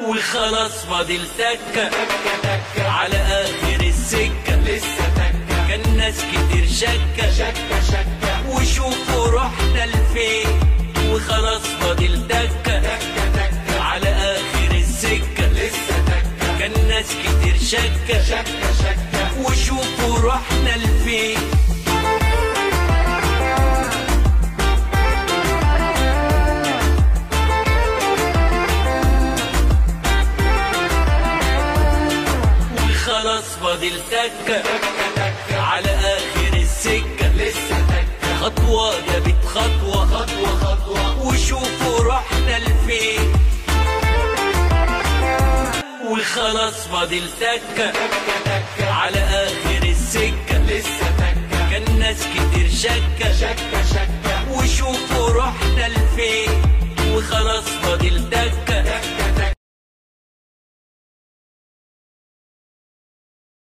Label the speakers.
Speaker 1: وخلاص فاضل تكة على آخر السكة
Speaker 2: لسه تكة
Speaker 1: كان ناس كتير شكة
Speaker 2: شكة شكة
Speaker 1: وشوفوا رحنا لفين وخلاص فاضل تكة
Speaker 2: تكة تكة
Speaker 1: على آخر السكة
Speaker 2: لسه تكة
Speaker 1: كان ناس كتير شكة
Speaker 2: شكة شكة
Speaker 1: وشوفوا رحنا لفين وخلاص فاضل تكة على آخر السكة
Speaker 2: لسه تكة
Speaker 1: خطوة جابت خطوة
Speaker 2: خطوة خطوة
Speaker 1: وشوفوا رحنا لفين وخلاص فاضل تكة على آخر السكة
Speaker 2: لسه تكة
Speaker 1: كان ناس كتير شكة
Speaker 2: شكة شكة
Speaker 1: وشوفوا رحنا لفين وخلاص فاضل تكة
Speaker 2: تكة تكة